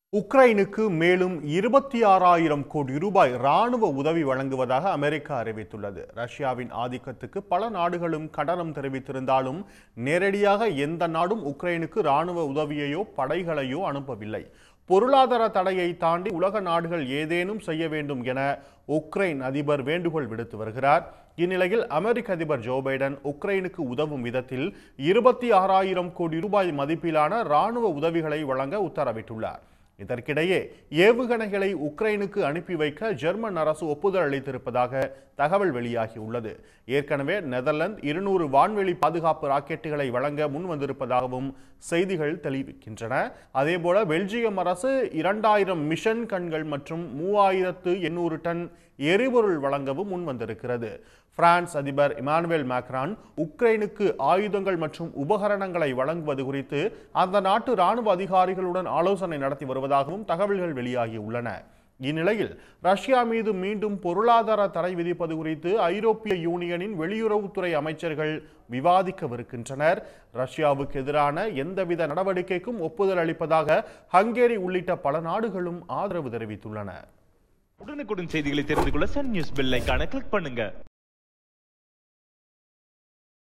உக்ரைனுக்கு மேலும் இருபத்தி ஆறாயிரம் கோடி ரூபாய் ராணுவ உதவி வழங்குவதாக அமெரிக்கா அறிவித்துள்ளது ரஷ்யாவின் ஆதிக்கத்துக்கு பல நாடுகளும் கண்டனம் தெரிவித்திருந்தாலும் நேரடியாக எந்த நாடும் உக்ரைனுக்கு ராணுவ உதவியையோ படைகளையோ அனுப்பவில்லை பொருளாதார தடையை தாண்டி உலக நாடுகள் ஏதேனும் செய்ய வேண்டும் என உக்ரைன் அதிபர் வேண்டுகோள் விடுத்து வருகிறார் இந்நிலையில் அமெரிக்க அதிபர் ஜோ பைடன் உக்ரைனுக்கு உதவும் விதத்தில் இருபத்தி ஆறாயிரம் கோடி ரூபாய் மதிப்பிலான ராணுவ உதவிகளை வழங்க உத்தரவிட்டுள்ளார் இதற்கிடையே ஏவுகணைகளை உக்ரைனுக்கு அனுப்பி வைக்க ஜெர்மன் அரசு ஒப்புதல் அளித்திருப்பதாக தகவல் வெளியாகியுள்ளது ஏற்கனவே நெதர்லாந்து இருநூறு வான்வெளி பாதுகாப்பு ராக்கெட்டுகளை வழங்க முன் வந்திருப்பதாகவும் செய்திகள் தெரிவிக்கின்றன அதேபோல பெல்ஜியம் அரசு இரண்டாயிரம் மிஷன் கண்கள் மற்றும் மூவாயிரத்து எண்ணூறு டன் எரிபொருள் வழங்கவும் முன் வந்திருக்கிறது பிரான்ஸ் அதிபர் இமானுவேல் மேக்ரான் உக்ரைனுக்கு ஆயுதங்கள் மற்றும் உபகரணங்களை வழங்குவது குறித்து அந்த நாட்டு ராணுவ அதிகாரிகளுடன் ஆலோசனை நடத்தி வருவதாகவும் தகவல்கள் வெளியாகியுள்ளன இந்நிலையில் ரஷ்யா மீது மீண்டும் பொருளாதார தடை விதிப்பது குறித்து ஐரோப்பிய யூனியனின் வெளியுறவுத்துறை அமைச்சர்கள் விவாதிக்கவிருக்கின்றனர் ரஷ்யாவுக்கு எதிரான எந்தவித நடவடிக்கைக்கும் ஒப்புதல் அளிப்பதாக ஹங்கேரி உள்ளிட்ட பல நாடுகளும் ஆதரவு தெரிவித்துள்ளன உடனுக்குடன் செய்திகளை தெரிந்து கொள்ள சன் நியூஸ் பெல் ஐகானை கிளிக் பண்ணுங்க